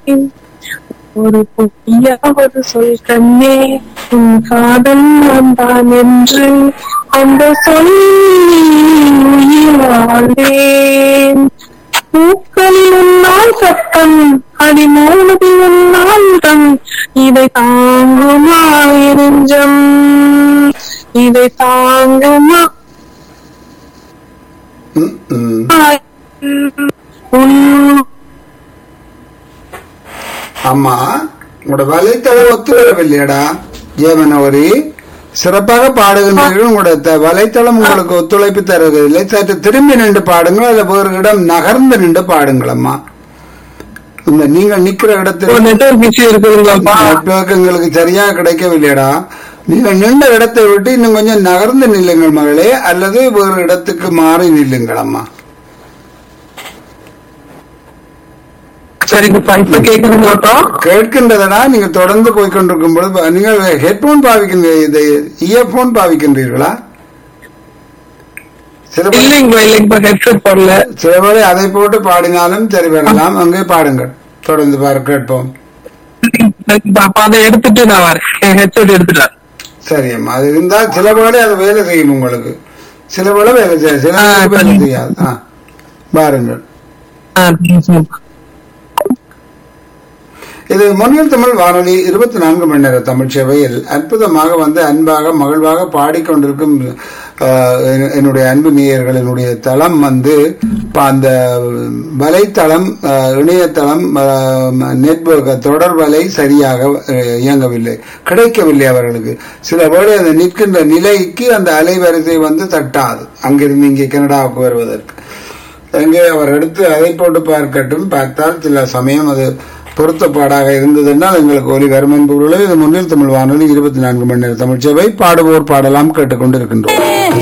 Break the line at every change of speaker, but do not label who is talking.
ஒரு பொய்யா ஒரு சொல் கண்ணே உன் காதல் வந்தான் என்று அந்த சொல் வாழ்வேன் பூக்களில் உன்னால் சத்தம் அடிமூலதி உன்னால் தம் இதை தாங்குமா எரிஞ்சம் இதை தாங்குமா
ம், ம்.
உன்
ஆமா உங்களோட வலைத்தளம் ஒத்து வரவில்லையடா ஜெயமனோரி சிறப்பாக பாடுகின்றீர்கள் உங்களோட த- வலைத்தளம் உங்களுக்கு ஒத்துழைப்பு தருவதில்லை சற்று திரும்பி நின்று பாடுங்கள் அல்ல வேறு இடம் நகர்ந்து நின்று பாடுங்கள் அம்மா இந்த நீங்கள் நிக்கிற இடத்துல
நெட்வொர்க் இஷ்யூ இருக்குதுங்களாப்பா
நெட்வொர்க் எங்களுக்கு சரியா கிடைக்கவில்லையடா நீங்கள் நின்ற இடத்தை விட்டு இன்னும் கொஞ்சம் நகர்ந்து நில்லுங்கள் மகளே அல்லது வேறு இடத்துக்கு மாறி நில்லுங்கள் அம்மா
சரிங்கப்பா இப்ப கேக்குதுங்களாப்பா
கேட்கின்றதடா நீங்க தொடர்ந்து போய் கொண்டிருக்கும் பொழுது நீங்கள் ஹெட்போன் பாவிக்கின்ற இது இயர்போன் பாவிக்கின்றீர்களா சில பேர்
இல்லைங்கப்பா இல்லைங்கப்பா ஹெட்செட் போடல
சில பேர் அதை போட்டு பாடினாலும் சரி வரலாம் அங்கே பாடுங்கள் தொடர்ந்து பாரு கேட்போம்
அப்ப அதை எடுத்துட்டு நான் வரேன் ஹெட்செட் எடுத்துட்டேன்
சரி அம்மா அது இருந்தால் சில வேளை அது வேலை செய்யும் உங்களுக்கு சில வேளை வேலை செய்யும் சில
ஆ,
வேளை வேலை
சரி.
செய்யாது ஆ பாருங்கள்
ஆ, சரிங்கப்பா.
இது முன்னில் தமிழ் வானொலி இருபத்தி நான்கு மணி நேர தமிழ் சேவையில் அற்புதமாக வந்து அன்பாக மகிழ்வாக பாடிக்கொண்டிருக்கும் ஆஹ், என்- என்னுடைய அன்பு நேயர்கள் என்னுடைய தளம் வந்து ப- அந்த வலைத்தளம் ஆஹ், இணையதளம் நெட்வொர்க் தொடர் வலை சரியாக ஆஹ், இயங்கவில்லை கிடைக்கவில்லை அவர்களுக்கு சில வேளை அந்த நிற்கின்ற நிலைக்கு அந்த அலைவரிசை வந்து தட்டாது அங்கிருந்து இங்கே கனடாவுக்கு வருவதற்கு எங்கே அவர் எடுத்து அதை போட்டு பார்க்கட்டும் பார்த்தால் சில சமயம் அது பொருத்தப்பாடாக இருந்ததென்றால் எங்களுக்கு ஒலி வரும் என்பவர்களே இது முன்னில் தமிழ் வானொலி இருபத்தி நான்கு மணி நேர தமிழ் சேவை பாடுவோர் பாடலாம் கேட்டுக்கொண்டிருக்கின்றோம்